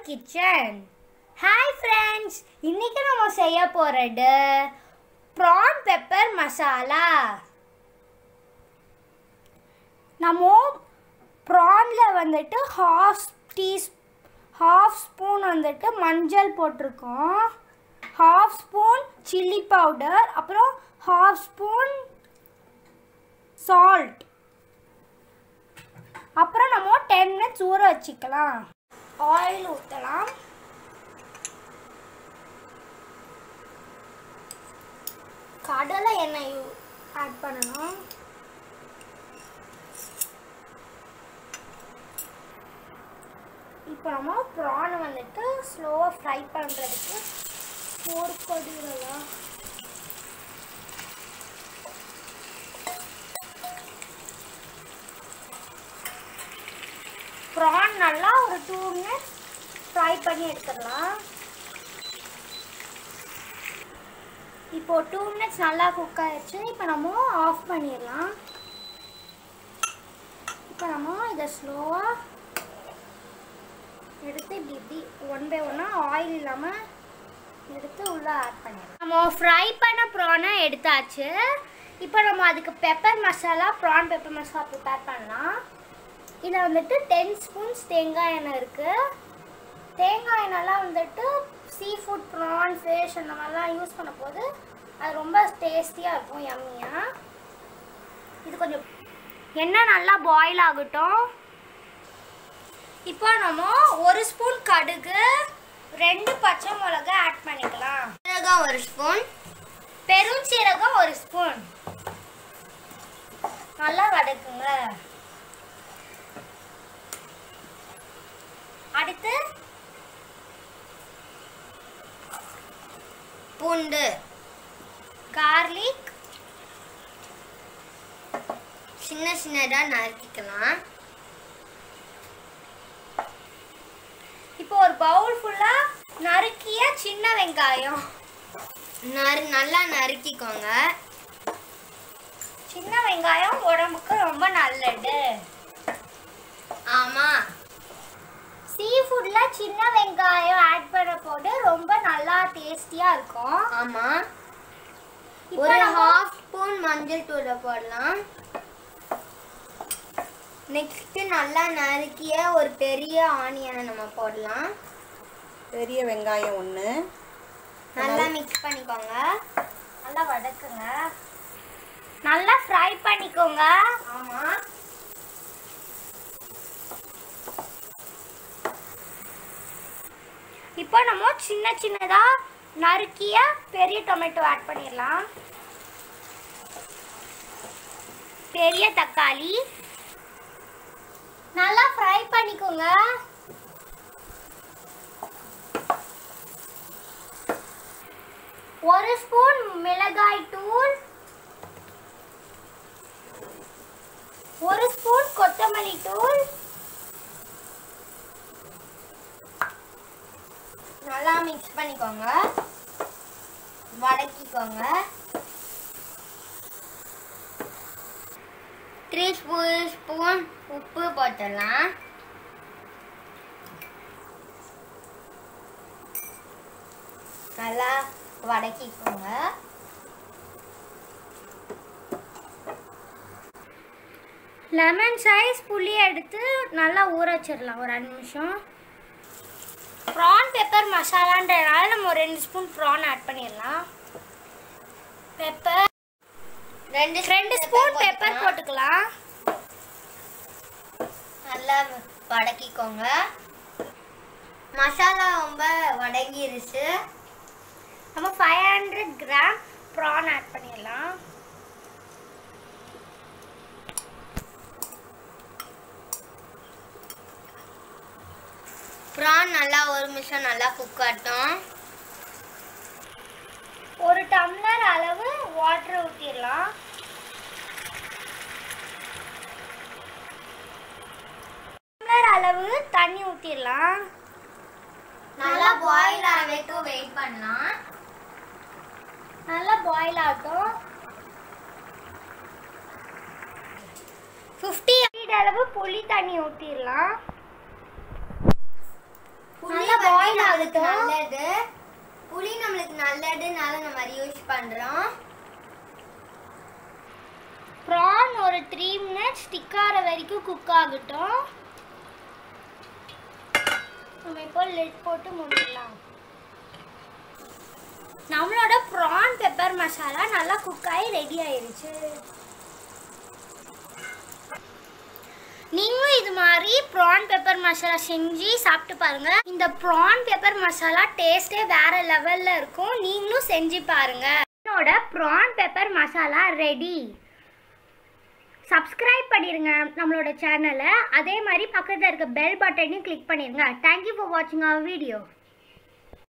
Kitchen hi friends இன்னைக்கு நம்ம செய்ய போறது ப்ரான் பெப்பர் மசாலா நம்ம ப்ரானில் வந்துட்டு ஹாஃப் டீ ஹாஃப் ஸ்பூன் வந்துட்டு மஞ்சள் போட்டிருக்கோம் ஹாஃப் ஸ்பூன் சில்லி பவுடர் அப்புறம் ஹாஃப் ஸ்பூன் சால்ட் அப்புறம் நம்ம டென் மினிட்ஸ் ஊற வச்சுக்கலாம் ஆயில் ஊற்றலாம் கடலை எண்ணெய் ஆட் பண்ணணும் இப்போ நம்ம ப்ரான் வந்துட்டு ஸ்லோவாக ஃப்ரை பண்ணுறதுக்கு ஒரு கொடிக்கலாம் ப்ரான் நல்லா ஒரு டூ மினிட்ஸ் ஃப்ரை பண்ணி எடுத்துடலாம் இப்போ டூ மினிட்ஸ் நல்லா குக் ஆயிடுச்சு இப்போ நம்ம ஆஃப் பண்ணிடலாம் இப்போ நம்ம இதை ஸ்லோவாக எடுத்து இப்படி இப்படி ஒன் பை ஒன்னாக ஆயில் இல்லாமல் எடுத்து உள்ளே ஆட் பண்ணிடலாம் நம்ம ஃப்ரை பண்ண ப்ரானை எடுத்தாச்சு இப்போ நம்ம அதுக்கு pepper masala prawn pepper masala prepare பண்ணலாம் இதில் வந்துட்டு டென் ஸ்பூன்ஸ் தேங்காய் எண்ணெய் இருக்குது தேங்காய் எண்ணெய்லாம் வந்துட்டு சீ ஃபுட் ப்ரான் ஃபிஷ் அந்த மாதிரிலாம் யூஸ் பண்ண போது அது ரொம்ப டேஸ்டியாக இருக்கும் யம்மியாக இது கொஞ்சம் எண்ணெய் நல்லா பாயில் ஆகட்டும் இப்போ நம்ம ஒரு ஸ்பூன் கடுகு ரெண்டு பச்சை மிளகா ஆட் பண்ணிக்கலாம் சீரகம் ஒரு ஸ்பூன் பெருஞ்சீரகம் ஒரு ஸ்பூன் நல்லா வதக்குங்க அடுத்து பூண்டு கார்லிக் சின்ன சின்னதாக நறுக்கிக்கலாம் இப்போ ஒரு பவுல் ஃபுல்லா நறுக்கிய சின்ன வெங்காயம் நறு நல்லா நறுக்கிக்கோங்க சின்ன வெங்காயம் உடம்புக்கு ரொம்ப நல்லது ஆமாம் சீ ஃபுட்ல சின்ன வெங்காயம் ஆட் பண்ண போது ரொம்ப நல்லா டேஸ்டியா இருக்கும் ஆமாம் இப்போ ஒரு நம்ம- ஹாஃப் ஸ்பூன் மஞ்சள் தூளை போடலாம் நெக்ஸ்ட் நல்லா நறுக்கிய ஒரு பெரிய ஆனியனை நம்ம போடலாம் பெரிய வெங்காயம் ஒன்று நல்லா மிக்ஸ் பண்ணிக்கோங்க நல்லா வதக்குங்க நல்லா ஃப்ரை பண்ணிக்கோங்க ஆமாம் இப்போ நம்ம சின்ன சின்னதா நறுக்கிய பெரிய டொமேட்டோ ஆட் பண்ணிடலாம் பெரிய தக்காளி நல்லா ஃப்ரை பண்ணிக்கோங்க ஒரு ஸ்பூன் மிளகாய் தூள் ஒரு ஸ்பூன் கொத்தமல்லி தூள் நல்லா மிக்ஸ் பண்ணிக்கோங்க வதக்கிக்கோங்க த்ரீ ஸ்பூன் ஸ்பூன் உப்பு போட்டுடலாம் நல்லா வதக்கிக்கோங்க லெமன் சைஸ் புளி எடுத்து நல்லா ஊற வச்சிடலாம் ஒரு அஞ்சு நிமிஷம் ப்ரான் பெப்பர் மசாலான்றதுனால நம்ம ஒரு ரெண்டு ஸ்பூன் ப்ரான் ஆட் பண்ணிடலாம் பெப்பர் ரெண்டு ரெண்டு ஸ்பூன் பெப்பர் போட்டுக்கலாம். போட்டுக்கலாம் நல்லா வதக்கிக்கோங்க மசாலா ரொம்ப வதங்கிருச்சு நம்ம five hundred gram prawn add பண்ணிடலாம் ப்ரான் நல்லா ஒரு நிமிஷம் நல்லா குக் ஆட்டும் ஒரு டம்ளர் அளவு வாட்டர் ஊற்றிடலாம் டம்ளர் அளவு தண்ணி ஊற்றிடலாம் நல்லா பாயில் ஆக வரைக்கும் வெயிட் பண்ணலாம் நல்லா பாயில் ஆகட்டும் ஃபிஃப்டி அளவு புளி தண்ணி ஊற்றிடலாம் புளி நல்லா பாயில் நம்மளுக்கு ஆகட்டும் நல்லது புளி நம்மளுக்கு நல்லதுனால நம்ம அதை யூஸ் பண்றோம் ப்ரான் ஒரு த்ரீ மினிட்ஸ் ஸ்டிக் ஆகிற வரைக்கும் குக் ஆகட்டும் நம்ம இப்போ லிட் போட்டு மூடிடலாம் நம்மளோட ப்ரான் பெப்பர் மசாலா நல்லா குக் ஆகி ரெடி ஆயிருச்சு நீங்களும் இது மாதிரி ப்ரான் பெப்பர் மசாலா செஞ்சு சாப்பிட்டு பாருங்க இந்த ப்ரான் பெப்பர் மசாலா டேஸ்டே வேற லெவல்ல இருக்கும் நீங்களும் செஞ்சு பாருங்க என்னோட prawn pepper masala ready subscribe பண்ணிடுங்க நம்மளோட சேனலை அதே மாதிரி பக்கத்தில் இருக்க பெல் பட்டனையும் கிளிக் பண்ணிடுங்க தேங்க்யூ ஃபார் வாட்சிங் அவர் வீடியோ